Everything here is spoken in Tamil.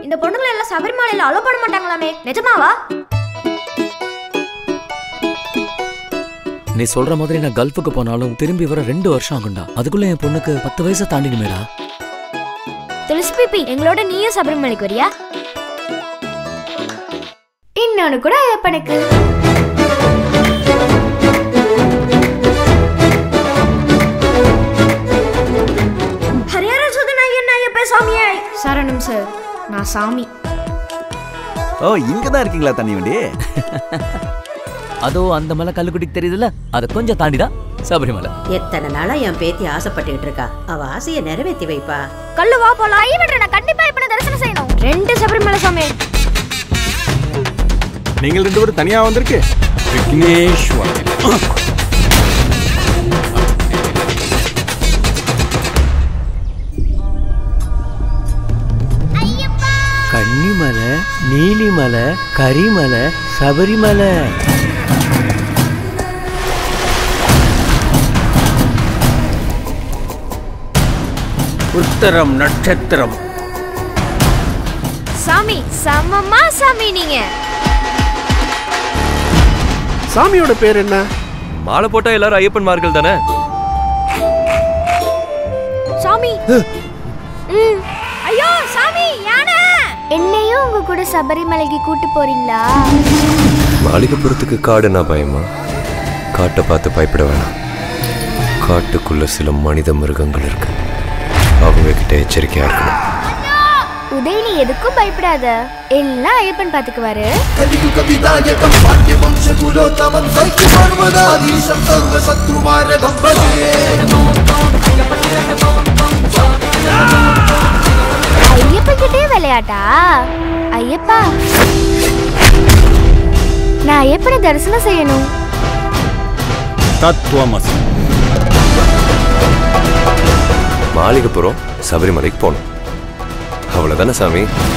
இந்த பொண்ணுங்களை எல்லாம் சபரிமலையில அலோ பண்ண மாட்டாங்களாமே நிஜமாவா நீ சொல்ற மாதிரி நான் கல்ஃபுக்கு போனாலும் திரும்பி வர ரெண்டு வருஷம் ஆகும்டா அதுக்குள்ள என் பொண்ணுக்கு பத்து வயசை தாண்டிடுமேடா துளசி பிபி எங்களோட நீயும் சபரிமலைக்கு வரியா இன்னொன்னு கூட ஐயப்பனுக்கு ஹரியார சுதன் ஐயன் ஐயப்ப சாமியே சரணம் சார் நான் சாமி ஓ இங்க தான் இருக்கீங்களா தண்ணி வண்டி அதோ அந்த மலை கல்லுக்குட்டிக்கு தெரியுதுல்ல அதை கொஞ்சம் தாண்டிதான் சபரிமலை எத்தனை நாளா என் பேத்தி ஆசைப்பட்டுக்கிட்டு இருக்கா அவ ஆசையை நிறைவேற்றி வைப்பா கல்லு வா போலாம் ஐயன் நான் கண்டிப்பா இப்ப தரிசனம் செய்யணும் ரெண்டு சபரிமலை சாமி நீங்கள் ரெண்டு பேரும் தனியா வந்திருக்கு விக்னேஸ்வர் கன்னிமலை நீலிமலை கரிமலை சபரிமலை உத்தரம் நட்சத்திரம் சாமி சமமா சாமி நீங்க சாமியோட பேர் என்ன மாலை போட்டா எல்லாரும் ஐயப்பன்மார்கள் தானே சாமி ம். ஐயோ சாமி யானை என்னையும் உங்க கூட சபரிமலைக்கு கூட்டு போறீங்களா மாளிகைப்புறத்துக்கு காடுனா பயமா காட்டை பார்த்து பயப்பட வேணாம் காட்டுக்குள்ள சில மனித மிருகங்கள் இருக்கு அவங்க கிட்ட எச்சரிக்கையா இருக்கணும் உதய் நீ எதுக்கும் பயப்படாத எல்லாம் ஐயப்பன் பாத்துக்குவாரு ஐயப்ப கிட்டே விளையாட்டா ஐயப்பா நான் ஐயப்பனை தரிசனம் செய்யணும் தத்துவமசி மாளிகைப்புறம் சபரிமலைக்கு போகணும் அவ்வளவுதானே சாமி